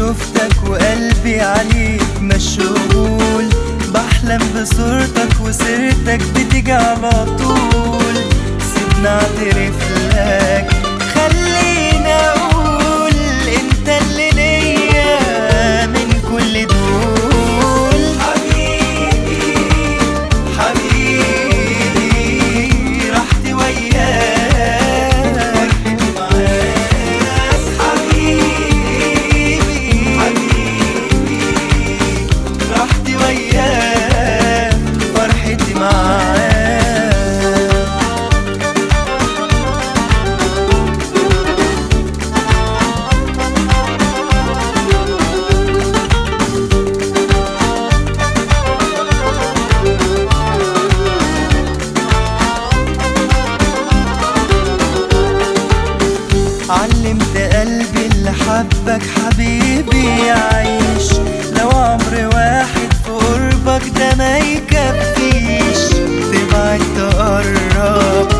شفتك وقلبي عليك مشغول بحلم بصورتك وسيرتك بتيجي على طول سيبني اعترف لك خليني اقول انت اللي ليا من كل دول حبيبي حبيبي راحتي وياك فرحتي معاك حبيبي حبيبي راحتي وياك فرحتي معاك علمت قلبي اللي حبك حبيبي يعيش لو عمر واحد في قربك ده ما يكفيش تبعد تقرب